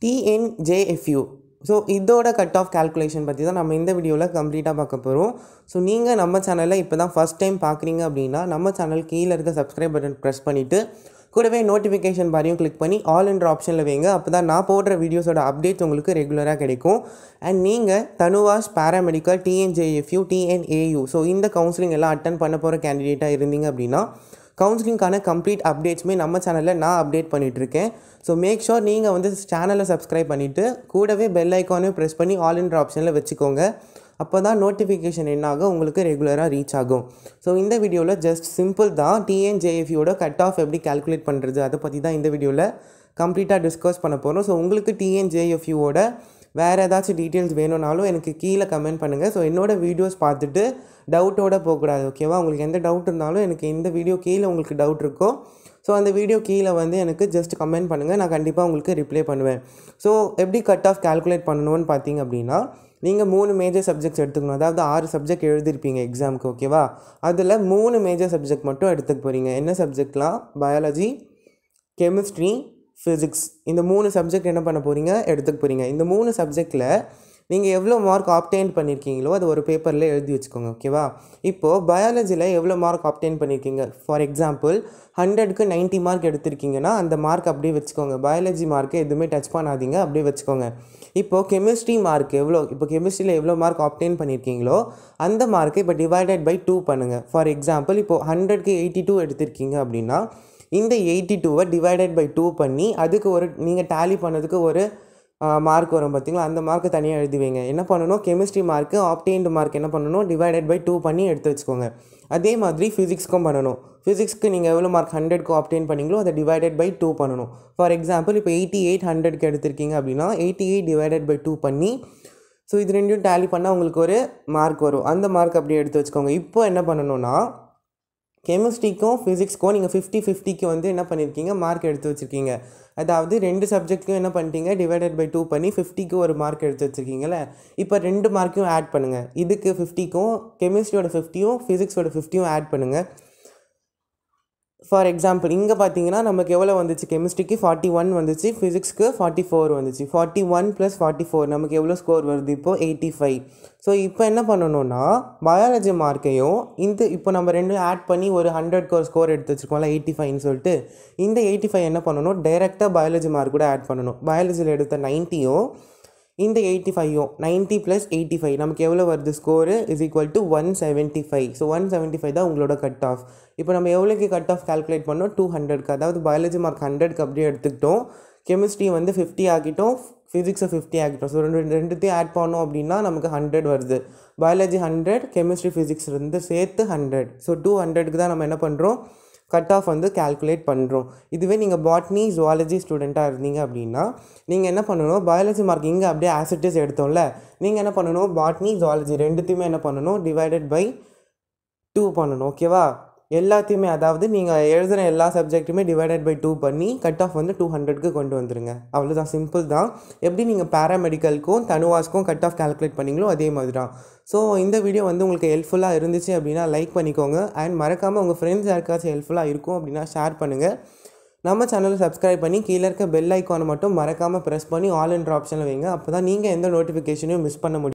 TNJFU so இதோட cut off calculation பற்றி தான் நம்ம இந்த வீடியோவில் கம்ப்ளீட்டாக பார்க்க போகிறோம் ஸோ நீங்கள் நம்ம சேனலில் இப்போ தான் ஃபஸ்ட் டைம் பார்க்குறீங்க அப்படின்னா நம்ம சேனல் கீழே இருக்க சப்ஸ்கிரைப் பட்டன் ப்ரெஸ் பண்ணிவிட்டு கூடவே நோட்டிஃபிகேஷன் பாரையும் கிளிக் பண்ணி ஆல் என்ற ஆப்ஷனில் வைங்க அப்போ தான் நான் போடுற வீடியோஸோட அப்டேட்ஸ் உங்களுக்கு ரெகுலராக கிடைக்கும் அண்ட் நீங்கள் Tanuvas paramedical T N J F U T N A U so இந்த கவுன்சிலிங் எல்லாம் அட்டன் பண்ண போகிற கேண்டிடேட்டாக இருந்தீங்க அப்படின்னா கவுன்சிலிங்கான கம்ப்ளீட் அப்டேட்ஸுமே நம்ம சேனலில் நான் அப்டேட் பண்ணிகிட்ருக்கேன் ஸோ மேக் ஷோர் நீங்கள் வந்து சேனலை சப்ஸ்கிரைப் பண்ணிவிட்டு கூடவே பெல் ஐக்கானையும் ப்ரெஸ் பண்ணி ஆல் என்ற ஆப்ஷனில் வச்சுக்கோங்க அப்போ தான் நோட்டிஃபிகேஷன் என்னாகும் உங்களுக்கு ரெகுலராக ரீச் ஆகும் ஸோ இந்த வீடியோவில் ஜஸ்ட் சிம்பிள் தான் டிஎன்ஜேஎஃப்யூட கட் ஆஃப் எப்படி கால்குலேட் பண்ணுறது அதை பற்றி தான் இந்த வீடியோவில் கம்ப்ளீட்டாக டிஸ்கஸ் பண்ண போகிறோம் ஸோ உங்களுக்கு டிஎன்ஜேஎஃப்யூவோட வேறு ஏதாச்சும் டீட்டெயில்ஸ் வேணும்னாலும் எனக்கு கீழே கமெண்ட் பண்ணுங்கள் ஸோ என்னோடய வீடியோஸ் பார்த்துட்டு டவுட்டோட போகக்கூடாது ஓகேவா உங்களுக்கு எந்த டவுட் இருந்தாலும் எனக்கு இந்த வீடியோ கீழே உங்களுக்கு டவுட் இருக்கோ ஸோ அந்த வீடியோ கீழே வந்து எனக்கு ஜஸ்ட் கமெண்ட் பண்ணுங்கள் நான் கண்டிப்பாக உங்களுக்கு ரிப்ளை பண்ணுவேன் ஸோ எப்படி கட் ஆஃப் கால்குலேட் பண்ணணும்னு பார்த்தீங்க அப்படின்னா நீங்கள் மூணு மேஜர் சப்ஜெக்ட்ஸ் எடுத்துக்கணும் அதாவது ஆறு சப்ஜெக்ட் எழுதிருப்பீங்க எக்ஸாமுக்கு ஓகேவா அதில் மூணு மேஜர் சப்ஜெக்ட் மட்டும் எடுத்துக்க போகிறீங்க என்ன சப்ஜெக்ட்லாம் பயாலஜி கெமிஸ்ட்ரி ஃபிசிக்ஸ் இந்த மூணு சப்ஜெக்ட் என்ன பண்ண போகிறீங்க எடுத்துக்க போகிறீங்க இந்த மூணு சப்ஜெக்டில் நீங்கள் எவ்வளோ மார்க் ஆப்டெயின் பண்ணியிருக்கீங்களோ அது ஒரு பேப்பரில் எழுதி வச்சுக்கோங்க ஓகேவா இப்போது பயாலஜியில் எவ்வளோ மார்க் ஆப்டெயின் பண்ணியிருக்கீங்க ஃபார் எக்ஸாம்பிள் ஹண்ட்ரடுக்கு நைன்ட்டி மார்க் எடுத்திருக்கீங்கன்னா அந்த மார்க் அப்படியே வச்சுக்கோங்க பயாலஜி மார்க்கு எதுவுமே டச் பண்ணாதீங்க அப்படியே வச்சுக்கோங்க இப்போது கெமிஸ்ட்ரி மார்க் எவ்வளோ இப்போ கெமிஸ்ட்ரியில் எவ்வளோ மார்க் ஆப்டெயின் பண்ணியிருக்கீங்களோ அந்த மார்க்கை இப்போ டிவைடட் பை டூ பண்ணுங்கள் ஃபார் எக்ஸாம்பிள் இப்போது ஹண்ட்ரட்க்கு எயிட்டி டூ எடுத்திருக்கீங்க அப்படின்னா இந்த எயிட்டி டூவை டிவைடட் பை டூ பண்ணி அதுக்கு ஒரு நீங்கள் டேலி பண்ணதுக்கு ஒரு மார்க் வரும் பார்த்தீங்களா அந்த மார்க்கை தனியாக எழுதி வைங்க என்ன பண்ணணும் கெமிஸ்ட்ரி மார்க்கு ஆப்டெயின்டு மார்க் என்ன பண்ணணும் டிவைடட் பை டூ பண்ணி எடுத்து வச்சுக்கோங்க அதே மாதிரி ஃபிசிக்ஸ்க்கும் பண்ணணும் ஃபிசிக்ஸ்க்கு நீங்கள் எவ்வளோ மார்க் ஹண்ட்ரட்க்கு ஆப்டெயின் பண்ணீங்களோ அதை டிவைடட் பை டூ பண்ணணும் ஃபார் எக்ஸாம்பிள் இப்போ எயிட்டி எயிட் ஹண்ட்ரட்க்கு எடுத்திருக்கீங்க அப்படின்னா eighty eight divided by two பண்ணி ஸோ இது ரெண்டையும் டேலி பண்ணால் உங்களுக்கு ஒரு மார்க் வரும் அந்த மார்க் அப்படியே எடுத்து வச்சுக்கோங்க இப்போ என்ன பண்ணணும்னா கெமிஸ்ட்ரிக்கும் ஃபிசிக்ஸ்க்கும் நீங்கள் ஃபிஃப்டி ஃபிஃப்டிக்கு வந்து என்ன பண்ணியிருக்கீங்க மார்க் எடுத்து வச்சுருக்கீங்க அதாவது ரெண்டு சப்ஜெக்ட்க்கும் என்ன பண்ணிட்டீங்க டிவைடட் பை டூ பண்ணி ஃபிஃப்டிக்கு ஒரு மார்க் எடுத்து வச்சுருக்கீங்களே இப்போ ரெண்டு மார்க்கையும் ஆட் பண்ணுங்கள் இதுக்கு ஃபிஃப்டிக்கும் கெமிஸ்ட்ரியோட ஃபிஃப்டியும் ஃபிசிக்ஸோட ஃபிஃப்டியும் ஆட் பண்ணுங்கள் ஃபார் எக்ஸாம்பிள் இங்கே பார்த்தீங்கன்னா நமக்கு எவ்வளோ வந்துச்சு கெமிஸ்ட்ரிக்கு ஃபார்ட்டி ஒன் வந்துச்சு ஃபிசிக்ஸ்க்கு ஃபார்ட்டி ஃபோர் வந்துச்சு forty one plus forty four நமக்கு எவ்வளோ ஸ்கோர் வருது இப்போது எயிட்டி ஃபைவ் ஸோ இப்போ என்ன பண்ணணும்னா பயாலஜி மார்க்கையும் இந்த இப்போ நம்ம ரெண்டும் ஆட் பண்ணி ஒரு ஹண்ட்ரட்க்கு ஒரு ஸ்கோர் எடுத்து வச்சுருக்கோம்ல எயிட்டி ஃபைவ்னு சொல்லிட்டு இந்த எயிட்டி ஃபைவ் என்ன பண்ணணும் டைரெக்டாக பயாலஜி மார்க் கூட ஆட் பண்ணணும் பயாலஜியில் எடுத்த நைன்ட்டியும் இந்த எயிட்டி ஃபைவும் நைன்ட்டி ப்ளஸ் எயிட்டி ஃபைவ் நமக்கு எவ்வளோ வருது score is equal to one seventy five so one seventy five தான் உங்களோட கட் ஆஃப் இப்போ நம்ம எவ்வளோக்கு கட் ஆஃப் கால்குலேட் பண்ணோம் டூ ஹண்ட்ரட்க்கு அதாவது பயாலஜி மார்க் ஹண்ட்ரட்க்கு அப்படியே எடுத்துக்கிட்டோம் கெமிஸ்ட்ரி வந்து ஃபிஃப்டி ஆக்கிட்டோம் ஃபிசிக்ஸை ஃபிஃப்டி ஆக்கிட்டோம் ஸோ ரெண்டு ரெண்டுத்தையும் ஆட் பண்ணோம் அப்படின்னா நமக்கு ஹண்ட்ரட் வருது பயாலஜி ஹண்ட்ரட் கெமிஸ்ட்ரி ஃபிசிக்ஸ் வந்து சேர்த்து ஹண்ட்ரட் ஸோ டூ ஹண்ட்ரட்க்கு தான் நம்ம என்ன பண்ணுறோம் கட் ஆஃப் வந்து கால்குலேட் பண்ணுறோம் இதுவே நீங்கள் பாட்னி ஜுவாலஜி ஸ்டூடெண்ட்டாக இருந்தீங்க அப்படின்னா நீங்கள் என்ன பண்ணணும் பயாலஜி மார்க் இங்கே அப்படியே ஆசிட்டிஸ் எடுத்தோம்ல நீங்கள் என்ன பண்ணணும் பாட்னி ஜுவாலஜி ரெண்டுத்தையுமே என்ன பண்ணணும் டிவைடட் பை டூ பண்ணணும் ஓகேவா எல்லாத்தையுமே அதாவது நீங்கள் எழுதுகிற எல்லா சப்ஜெக்ட்டுமே டிவைடட் பை டூ பண்ணி கட் ஆஃப் வந்து டூ ஹண்ட்ரட்க்கு கொண்டு வந்துருங்க அவ்வளோதான் சிம்பிள் தான் எப்படி நீங்கள் பேராமெடிக்கலுக்கும் தனுவாஸ்க்கும் கட் ஆஃப் கால்குலேட் பண்ணிங்களோ அதே மாதிரி தான் ஸோ இந்த வீடியோ வந்து உங்களுக்கு ஹெல்ப்ஃபுல்லாக இருந்துச்சு அப்படின்னா லைக் பண்ணிக்கோங்க அண்ட் மறக்காமல் உங்கள் ஃப்ரெண்ட்ஸ் யாருக்காச்சும் ஹெல்ப்ஃபுல்லாக இருக்கும் அப்படின்னா ஷேர் பண்ணுங்கள் நம்ம சேனலை சப்ஸ்கிரைப் பண்ணி கீழே இருக்க பெல் ஐக்கானை மட்டும் மறக்காமல் ப்ரெஸ் பண்ணி ஆல் என்ற ஆப்ஷனில் வைங்க அப்போ தான் நீங்கள் எந்த நோட்டிஃபிகேஷனையும் மிஸ் பண்ண முடியும்